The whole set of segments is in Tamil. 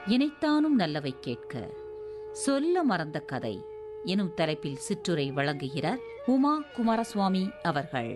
இனைத்தானும் நல்லவை கேட்க சொல்ல மறந்த கதை எனும் தலைப்பில் சிற்றுரை வழங்குகிறார் உமா குமாரசுவாமி அவர்கள்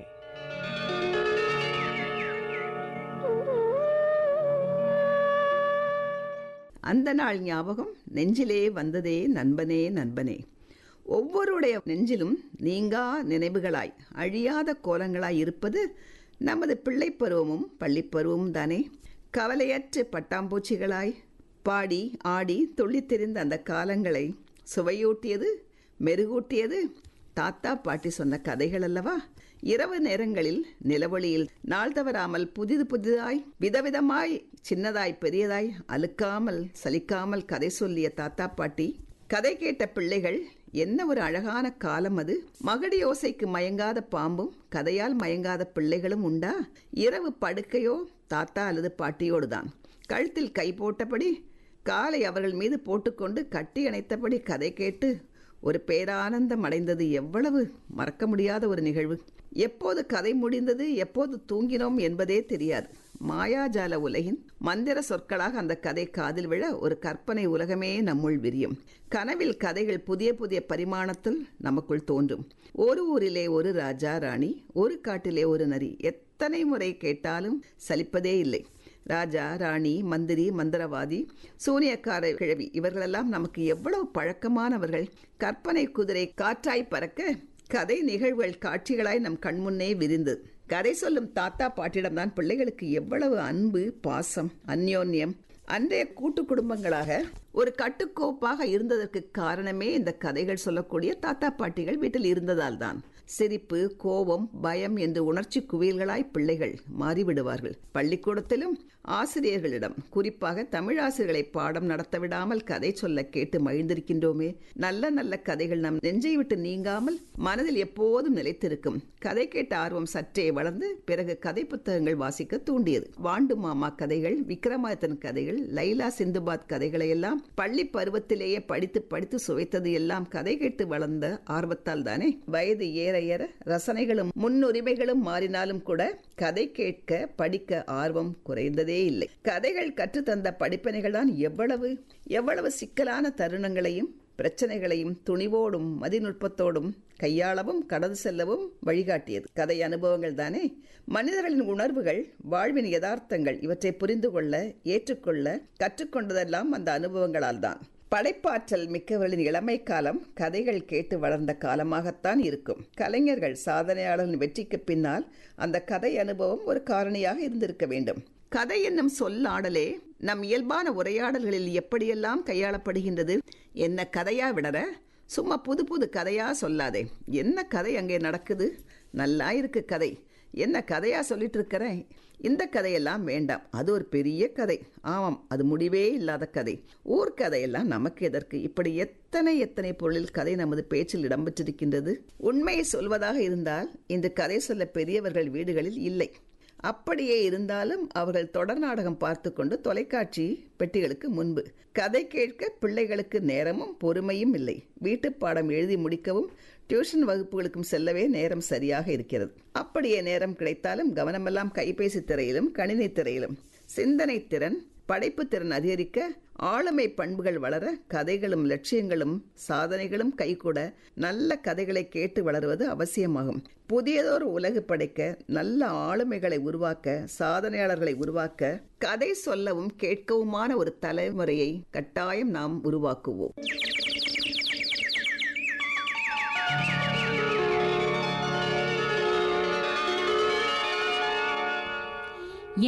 அந்த நாள் ஞாபகம் நெஞ்சிலே வந்ததே நண்பனே நண்பனே ஒவ்வொருடைய நெஞ்சிலும் நீங்கா நினைவுகளாய் அழியாத கோலங்களாய் இருப்பது நமது பிள்ளைப் பருவமும் பள்ளிப் பருவமும் தானே கவலையற்று பட்டாம்பூச்சிகளாய் பாடி ஆடி துள்ளித் திரிந்த அந்த காலங்களை சுவையூட்டியது மெருகூட்டியது தாத்தா பாட்டி சொன்ன கதைகள் அல்லவா இரவு நேரங்களில் நிலவொளியில் நாள் தவறாமல் புதிது புதிதாய் விதவிதமாய் சின்னதாய் பெரியதாய் அழுக்காமல் சலிக்காமல் கதை சொல்லிய தாத்தா பாட்டி கதை கேட்ட பிள்ளைகள் என்ன ஒரு அழகான காலம் அது மகடி ஓசைக்கு மயங்காத பாம்பும் கதையால் மயங்காத பிள்ளைகளும் உண்டா இரவு படுக்கையோ தாத்தா அல்லது பாட்டியோடு தான் கழுத்தில் கை போட்டபடி காலை அவர்கள் மீது போட்டுக்கொண்டு கட்டி அணைத்தபடி கதை கேட்டு ஒரு பேரானந்தம் அடைந்தது எவ்வளவு மறக்க முடியாத ஒரு நிகழ்வு எப்போது கதை முடிந்தது எப்போது தூங்கினோம் என்பதே தெரியாது மாயாஜால உலகின் மந்திர சொற்களாக அந்த கதை காதில் விழ ஒரு கற்பனை உலகமே நம்முள் விரியும் கனவில் கதைகள் புதிய புதிய பரிமாணத்தில் நமக்குள் தோன்றும் ஒரு ஊரிலே ஒரு ராஜா ராணி ஒரு காட்டிலே ஒரு நரி எத்தனை முறை கேட்டாலும் சலிப்பதே இல்லை ராஜா ராணி மந்திரி மந்திரவாதி சூனியக்கார கிழவி இவர்களெல்லாம் நமக்கு எவ்வளவு பழக்கமானவர்கள் கற்பனை குதிரை காற்றாய் பறக்க கதை நிகழ்வுகள் காட்சிகளாய் நம் கண்முன்னே விரிந்து கதை சொல்லும் தாத்தா பாட்டிடம்தான் பிள்ளைகளுக்கு எவ்வளவு அன்பு பாசம் அந்யோன்யம் அன்றைய கூட்டு குடும்பங்களாக ஒரு கட்டுக்கோப்பாக இருந்ததற்கு காரணமே இந்த கதைகள் சொல்லக்கூடிய தாத்தா பாட்டிகள் வீட்டில் இருந்ததால் தான் சிரிப்பு கோபம் பயம் என்று உணர்ச்சி குவியல்களாய் பிள்ளைகள் மாறிவிடுவார்கள் பள்ளிக்கூடத்திலும் ஆசிரியர்களிடம் குறிப்பாக தமிழ் ஆசிரியர்களை பாடம் நடத்த விடாமல் கதை சொல்ல கேட்டு மகிழ்ந்திருக்கின்றோமே நல்ல நல்ல கதைகள் நம் நெஞ்சை விட்டு நீங்காமல் மனதில் எப்போதும் நிலைத்திருக்கும் கதை கேட்ட ஆர்வம் சற்றே வளர்ந்து பிறகு கதை புத்தகங்கள் வாசிக்க தூண்டியது வாண்டு மாமா கதைகள் விக்ரமாதித்தன் கதைகள் லைலா சிந்துபாத் கதைகளை எல்லாம் பள்ளி பருவத்திலேயே படித்து படித்து சுவைத்தது எல்லாம் கதை கேட்டு வளர்ந்த ஆர்வத்தால் தானே வயது ஏற ஏற ரசனைகளும் முன்னுரிமைகளும் மாறினாலும் கூட கதை கேட்க படிக்க ஆர்வம் குறைந்ததே இல்லை கதைகள் கற்றுத்தந்த படிப்பினைகள் தான் எவ்வளவு எவ்வளவு சிக்கலான தருணங்களையும் பிரச்சனைகளையும் துணிவோடும் மதிநுட்பத்தோடும் கையாளவும் கடந்து செல்லவும் வழிகாட்டியது கதை அனுபவங்கள் தானே மனிதர்களின் உணர்வுகள் வாழ்வின் யதார்த்தங்கள் இவற்றை புரிந்து கொள்ள ஏற்றுக்கொள்ள கற்றுக்கொண்டதெல்லாம் அந்த அனுபவங்களால் தான் படைப்பாற்றல் மிக்கவர்களின் இளமை காலம் கதைகள் கேட்டு வளர்ந்த காலமாகத்தான் இருக்கும் கலைஞர்கள் சாதனையாளர்களின் வெற்றிக்கு பின்னால் அந்த கதை அனுபவம் ஒரு காரணியாக இருந்திருக்க வேண்டும் கதை என்னும் சொல்லாடலே நம் இயல்பான உரையாடல்களில் எப்படியெல்லாம் கையாளப்படுகின்றது என்ன கதையா விடற சும்மா புது புது கதையா சொல்லாதே என்ன கதை அங்கே நடக்குது நல்லா இருக்கு கதை என்ன கதையா சொல்லிட்டு இருக்கிற இந்த கதையெல்லாம் வேண்டாம் அது ஒரு பெரிய கதை ஆமாம் அது முடிவே இல்லாத கதை ஊர் கதையெல்லாம் நமக்கு எதற்கு இப்படி எத்தனை எத்தனை பொருளில் கதை நமது பேச்சில் இடம்பெற்றிருக்கின்றது உண்மையை சொல்வதாக இருந்தால் இந்த கதை சொல்ல பெரியவர்கள் வீடுகளில் இல்லை அப்படியே இருந்தாலும் அவர்கள் தொடர் நாடகம் பார்த்து கொண்டு தொலைக்காட்சி பெட்டிகளுக்கு முன்பு கதை கேட்க பிள்ளைகளுக்கு நேரமும் பொறுமையும் இல்லை வீட்டு பாடம் எழுதி முடிக்கவும் டியூஷன் வகுப்புகளுக்கும் செல்லவே நேரம் சரியாக இருக்கிறது அப்படியே நேரம் கிடைத்தாலும் கவனமெல்லாம் கைபேசி திரையிலும் கணினி திரையிலும் சிந்தனை திறன் படைப்பு திறன் அதிகரிக்க ஆளுமை பண்புகள் வளர கதைகளும் லட்சியங்களும் சாதனைகளும் கைகூட நல்ல கதைகளை கேட்டு வளருவது அவசியமாகும் புதியதொரு உலகு படைக்க நல்ல ஆளுமைகளை உருவாக்க சாதனையாளர்களை உருவாக்க கதை சொல்லவும் கேட்கவுமான ஒரு தலைமுறையை கட்டாயம் நாம் உருவாக்குவோம்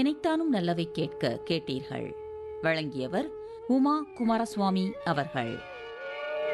இனைத்தானும் நல்லவை கேட்க கேட்டீர்கள் வழங்கியவர் உமா குமாரசுவாமி அவர்கள்